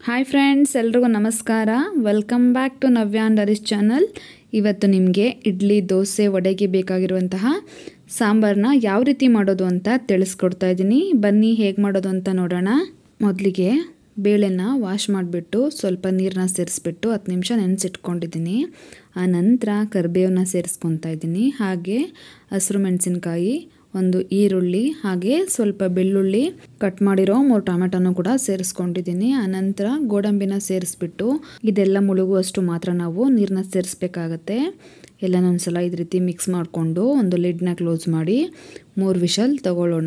hi friends ಎಲ್ರಿಗೂ ನಮಸ್ಕಾರ welcome back to Navya and Harish channel ಇವತ್ತು ನಿಮಗೆ ಇಡ್ಲಿ ದೋಸೆ ವಡೆಗೆ ಬೇಕಾಗಿರುವಂತಹ ಸಾಂಬಾರನ್ನ ಯಾವ ರೀತಿ ಮಾಡೋದು ಅಂತ ತಿಳಿಸ್ಕೊಡ್ತಾ ಇದ್ದೀನಿ ಬನ್ನಿ ಹೇಗೆ ಮಾಡೋದು ಅಂತ ನೋಡೋಣ ಮೊದಲಿಗೆ ಬೇಳೆನ ವಾಶ್ ಮಾಡಿಬಿಟ್ಟು ಸ್ವಲ್ಪ ನೀರನ್ನ ಸೇರಿಸ್ಬಿಟ್ಟು ಹತ್ತು ನಿಮಿಷ ನೆನೆಸಿಟ್ಕೊಂಡಿದ್ದೀನಿ ಆ ನಂತರ ಕರಿಬೇವನ್ನ ಸೇರಿಸ್ಕೊತಾ ಇದ್ದೀನಿ ಹಾಗೆ ಹಸಿರು ಮೆಣಸಿನ್ಕಾಯಿ ಒಂದು ಈರುಳ್ಳಿ ಹಾಗೆ ಸ್ವಲ್ಪ ಬೆಳ್ಳುಳ್ಳಿ ಕಟ್ ಮಾಡಿರೋ ಮೂರು ಟೊಮೆಟೊನು ಕೂಡ ಸೇರಿಸ್ಕೊಂಡಿದ್ದೀನಿ ಆನಂತರ ಗೋಡಂಬಿನ ಸೇರಿಸ್ಬಿಟ್ಟು ಇದೆಲ್ಲ ಮುಳುಗುವಷ್ಟು ಮಾತ್ರ ನಾವು ನೀರನ್ನ ಸೇರಿಸ್ಬೇಕಾಗತ್ತೆ ಎಲ್ಲನೂ ಒಂದ್ಸಲ ಇದ ರೀತಿ ಮಿಕ್ಸ್ ಮಾಡಿಕೊಂಡು ಒಂದು ಲಿಡ್ನ ಕ್ಲೋಸ್ ಮಾಡಿ ಮೂರು ವಿಷಲ್ ತಗೊಳ್ಳೋಣ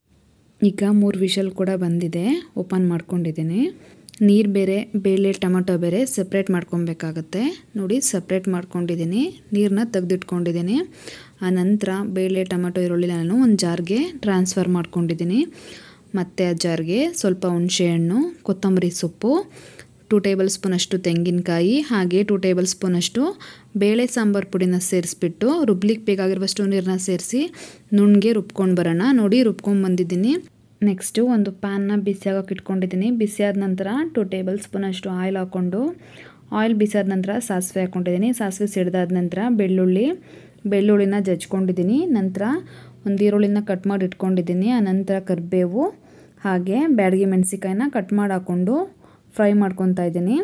ಈಗ ಮೂರು ವಿಷಲ್ ಕೂಡ ಬಂದಿದೆ ಓಪನ್ ಮಾಡ್ಕೊಂಡಿದ್ದೀನಿ ನೀರು ಬೇರೆ ಬೇಳೆ ಟೊಮೆಟೊ ಬೇರೆ ಸಪ್ರೇಟ್ ಮಾಡ್ಕೊಬೇಕಾಗತ್ತೆ ನೋಡಿ ಸಪ್ರೇಟ್ ಮಾಡ್ಕೊಂಡಿದ್ದೀನಿ ನೀರನ್ನ ತೆಗೆದಿಟ್ಕೊಂಡಿದ್ದೀನಿ ಆ ನಂತರ ಬೇಳೆ ಟೊಮೆಟೊ ಈರುಳ್ಳಿ ನಾನು ಒಂದು ಜಾರ್ಗೆ ಟ್ರಾನ್ಸ್ಫರ್ ಮಾಡ್ಕೊಂಡಿದ್ದೀನಿ ಮತ್ತು ಆ ಜಾರ್ಗೆ ಸ್ವಲ್ಪ ಹುಣಸೆಹಣ್ಣು ಕೊತ್ತಂಬರಿ ಸೊಪ್ಪು ಟೂ ಟೇಬಲ್ ಸ್ಪೂನಷ್ಟು ತೆಂಗಿನಕಾಯಿ ಹಾಗೆ ಟೂ ಟೇಬಲ್ ಸ್ಪೂನಷ್ಟು ಬೇಳೆ ಸಾಂಬಾರು ಪುಡಿನ ಸೇರಿಸ್ಬಿಟ್ಟು ರುಬ್ಲಿಕ್ಕೆ ಬೇಕಾಗಿರುವಷ್ಟು ನೀರನ್ನ ಸೇರಿಸಿ ನುಣ್ಣಗೆ ರುಬ್ಕೊಂಡು ಬರೋಣ ನೋಡಿ ರುಬ್ಕೊಂಡು ಬಂದಿದ್ದೀನಿ ನೆಕ್ಸ್ಟು ಒಂದು ಪ್ಯಾನ್ನ ಬಿಸಿಯಾಗೋಕೆ ಇಟ್ಕೊಂಡಿದ್ದೀನಿ ಬಿಸಿಯಾದ ನಂತರ ಟು ಟೇಬಲ್ ಸ್ಪೂನಷ್ಟು ಆಯಿಲ್ ಹಾಕ್ಕೊಂಡು ಆಯಿಲ್ ಬಿಸಿಯಾದ ನಂತರ ಸಾಸಿವೆ ಹಾಕ್ಕೊಂಡಿದ್ದೀನಿ ಸಾಸಿವೆ ಸಿಡ್ದಾದ ನಂತರ ಬೆಳ್ಳುಳ್ಳಿ ಬೆಳ್ಳುಳ್ಳಿನ ಜಜ್ಕೊಂಡಿದ್ದೀನಿ ನಂತರ ಒಂದು ಈರುಳ್ಳಿನ ಕಟ್ ಮಾಡಿ ಇಟ್ಕೊಂಡಿದ್ದೀನಿ ಆ ನಂತರ ಕರಿಬೇವು ಹಾಗೆ ಬ್ಯಾಡಗಿ ಮೆಣಸಿಕಾಯಿನ ಕಟ್ ಮಾಡಿ ಹಾಕ್ಕೊಂಡು ಫ್ರೈ ಮಾಡ್ಕೊತಾ ಇದ್ದೀನಿ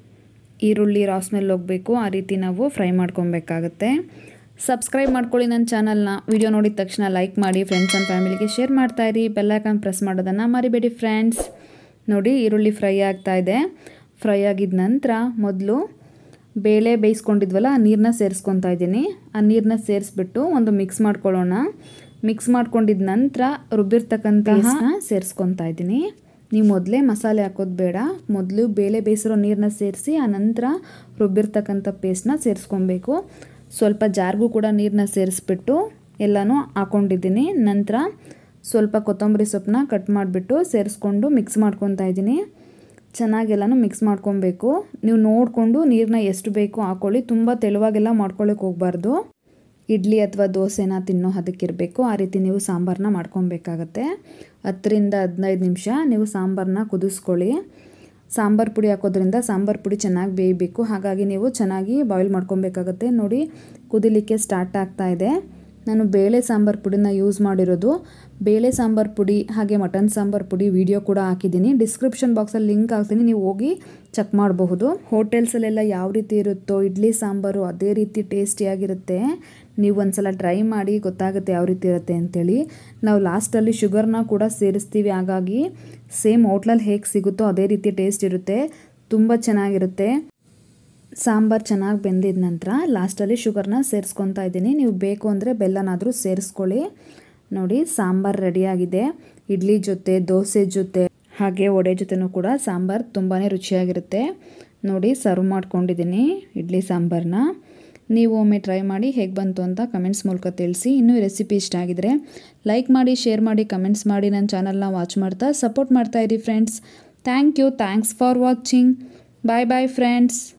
ಈರುಳ್ಳಿ ರಾಸ್ಮೆಲ್ ಹೋಗಬೇಕು ಆ ರೀತಿ ನಾವು ಫ್ರೈ ಮಾಡ್ಕೊಬೇಕಾಗತ್ತೆ ಸಬ್ಸ್ಕ್ರೈಬ್ ಮಾಡ್ಕೊಳ್ಳಿ ನನ್ನ ಚಾನಲ್ನ ವಿಡಿಯೋ ನೋಡಿದ ತಕ್ಷಣ ಲೈಕ್ ಮಾಡಿ ಫ್ರೆಂಡ್ಸ್ ಆ್ಯಂಡ್ ಫ್ಯಾಮಿಲಿಗೆ ಶೇರ್ ಮಾಡ್ತಾಯಿರಿ ಬೆಲ್ಲೈಕನ್ ಪ್ರೆಸ್ ಮಾಡೋದನ್ನು ಮರಿಬೇಡಿ ಫ್ರೆಂಡ್ಸ್ ನೋಡಿ ಈರುಳ್ಳಿ ಫ್ರೈ ಆಗ್ತಾ ಇದೆ ಫ್ರೈ ಆಗಿದ ನಂತರ ಮೊದಲು ಬೇಳೆ ಬೇಯಿಸ್ಕೊಂಡಿದ್ವಲ್ಲ ಆ ನೀರನ್ನ ಸೇರಿಸ್ಕೊತಾ ಇದ್ದೀನಿ ಆ ನೀರನ್ನ ಸೇರಿಸ್ಬಿಟ್ಟು ಒಂದು ಮಿಕ್ಸ್ ಮಾಡ್ಕೊಳ್ಳೋಣ ಮಿಕ್ಸ್ ಮಾಡ್ಕೊಂಡಿದ ನಂತರ ರುಬ್ಬಿರ್ತಕ್ಕಂತಹ ಸೇರಿಸ್ಕೊತಾ ಇದ್ದೀನಿ ನೀವು ಮೊದಲೇ ಮಸಾಲೆ ಹಾಕೋದು ಬೇಡ ಮೊದಲು ಬೇಳೆ ಬೇಯಿಸಿರೋ ನೀರನ್ನ ಸೇರಿಸಿ ಆ ನಂತರ ರುಬ್ಬಿರ್ತಕ್ಕಂಥ ಪೇಸ್ಟ್ನ ಸೇರಿಸ್ಕೊಬೇಕು ಸ್ವಲ್ಪ ಜಾರ್ಗೂ ಕೂಡ ನೀರನ್ನ ಸೇರಿಸ್ಬಿಟ್ಟು ಎಲ್ಲನೂ ಹಾಕ್ಕೊಂಡಿದ್ದೀನಿ ನಂತರ ಸ್ವಲ್ಪ ಕೊತ್ತಂಬರಿ ಸೊಪ್ಪನ್ನ ಕಟ್ ಮಾಡಿಬಿಟ್ಟು ಸೇರಿಸ್ಕೊಂಡು ಮಿಕ್ಸ್ ಮಾಡ್ಕೊತಾ ಇದ್ದೀನಿ ಚೆನ್ನಾಗೆಲ್ಲನೂ ಮಿಕ್ಸ್ ಮಾಡ್ಕೊಬೇಕು ನೀವು ನೋಡಿಕೊಂಡು ನೀರನ್ನ ಎಷ್ಟು ಬೇಕೋ ಹಾಕ್ಕೊಳ್ಳಿ ತುಂಬ ತೆಳುವಾಗೆಲ್ಲ ಮಾಡ್ಕೊಳ್ಳೋಕೆ ಹೋಗಬಾರ್ದು ಇಡ್ಲಿ ಅಥವಾ ದೋಸೆನ ತಿನ್ನೋ ಅದಕ್ಕಿರಬೇಕು ಆ ರೀತಿ ನೀವು ಸಾಂಬಾರನ್ನ ಮಾಡ್ಕೊಬೇಕಾಗತ್ತೆ ಹತ್ತರಿಂದ ಹದಿನೈದು ನಿಮಿಷ ನೀವು ಸಾಂಬಾರನ್ನ ಕುದಿಸ್ಕೊಳ್ಳಿ ಸಾಂಬಾರು ಪುಡಿ ಹಾಕೋದ್ರಿಂದ ಸಾಂಬಾರು ಪುಡಿ ಚೆನ್ನಾಗಿ ಬೇಯಬೇಕು ಹಾಗಾಗಿ ನೀವು ಚೆನ್ನಾಗಿ ಬಾಯ್ಲ್ ಮಾಡ್ಕೊಬೇಕಾಗತ್ತೆ ನೋಡಿ ಕುದಿಲಿಕ್ಕೆ ಸ್ಟಾರ್ಟ್ ಆಗ್ತಾ ಇದೆ ನಾನು ಬೇಳೆ ಸಾಂಬಾರು ಪುಡಿನ ಯೂಸ್ ಮಾಡಿರೋದು ಬೇಳೆ ಸಾಂಬಾರು ಪುಡಿ ಹಾಗೆ ಮಟನ್ ಸಾಂಬಾರು ಪುಡಿ ವಿಡಿಯೋ ಕೂಡ ಹಾಕಿದ್ದೀನಿ ಡಿಸ್ಕ್ರಿಪ್ಷನ್ ಬಾಕ್ಸಲ್ಲಿ ಲಿಂಕ್ ಹಾಕ್ತೀನಿ ನೀವು ಹೋಗಿ ಚೆಕ್ ಮಾಡಬಹುದು ಹೋಟೆಲ್ಸಲ್ಲೆಲ್ಲ ಯಾವ ರೀತಿ ಇರುತ್ತೋ ಇಡ್ಲಿ ಸಾಂಬಾರು ಅದೇ ರೀತಿ ಟೇಸ್ಟಿಯಾಗಿರುತ್ತೆ ನೀವು ಒಂದ್ಸಲ ಟ್ರೈ ಮಾಡಿ ಗೊತ್ತಾಗುತ್ತೆ ಯಾವ ರೀತಿ ಇರುತ್ತೆ ಅಂತೇಳಿ ನಾವು ಲಾಸ್ಟಲ್ಲಿ ಶುಗರ್ನ ಕೂಡ ಸೇರಿಸ್ತೀವಿ ಹಾಗಾಗಿ ಸೇಮ್ ಹೋಟ್ಲಲ್ಲಿ ಹೇಗೆ ಸಿಗುತ್ತೋ ಅದೇ ರೀತಿ ಟೇಸ್ಟ್ ಇರುತ್ತೆ ತುಂಬ ಚೆನ್ನಾಗಿರುತ್ತೆ ಸಾಂಬಾರು ಚೆನ್ನಾಗಿ ಬೆಂದಿದ ನಂತರ ಲಾಸ್ಟಲ್ಲಿ ಶುಗರ್ನ ಸೇರಿಸ್ಕೊತಾ ಇದ್ದೀನಿ ನೀವು ಬೇಕು ಅಂದರೆ ಬೆಲ್ಲನಾದರೂ ಸೇರಿಸ್ಕೊಳ್ಳಿ ನೋಡಿ ಸಾಂಬಾರು ರೆಡಿಯಾಗಿದೆ ಇಡ್ಲಿ ಜೊತೆ ದೋಸೆ ಜೊತೆ ಹಾಗೆ ವಡೆ ಜೊತೆನೂ ಕೂಡ ಸಾಂಬಾರು ತುಂಬಾ ರುಚಿಯಾಗಿರುತ್ತೆ ನೋಡಿ ಸರ್ವ್ ಮಾಡ್ಕೊಂಡಿದ್ದೀನಿ ಇಡ್ಲಿ ಸಾಂಬಾರನ್ನ ನೀವು ಒಮ್ಮೆ ಟ್ರೈ ಮಾಡಿ ಹೇಗೆ ಬಂತು ಅಂತ ಕಮೆಂಟ್ಸ್ ಮೂಲಕ ತಿಳಿಸಿ ಇನ್ನೂ ಈ ರೆಸಿಪಿ ಇಷ್ಟ ಆಗಿದರೆ ಲೈಕ್ ಮಾಡಿ ಶೇರ್ ಮಾಡಿ ಕಮೆಂಟ್ಸ್ ಮಾಡಿ ನನ್ನ ಚಾನಲ್ನ ವಾಚ್ ಮಾಡ್ತಾ ಸಪೋರ್ಟ್ ಮಾಡ್ತಾ ಇರಿ friends thank you thanks for watching bye bye friends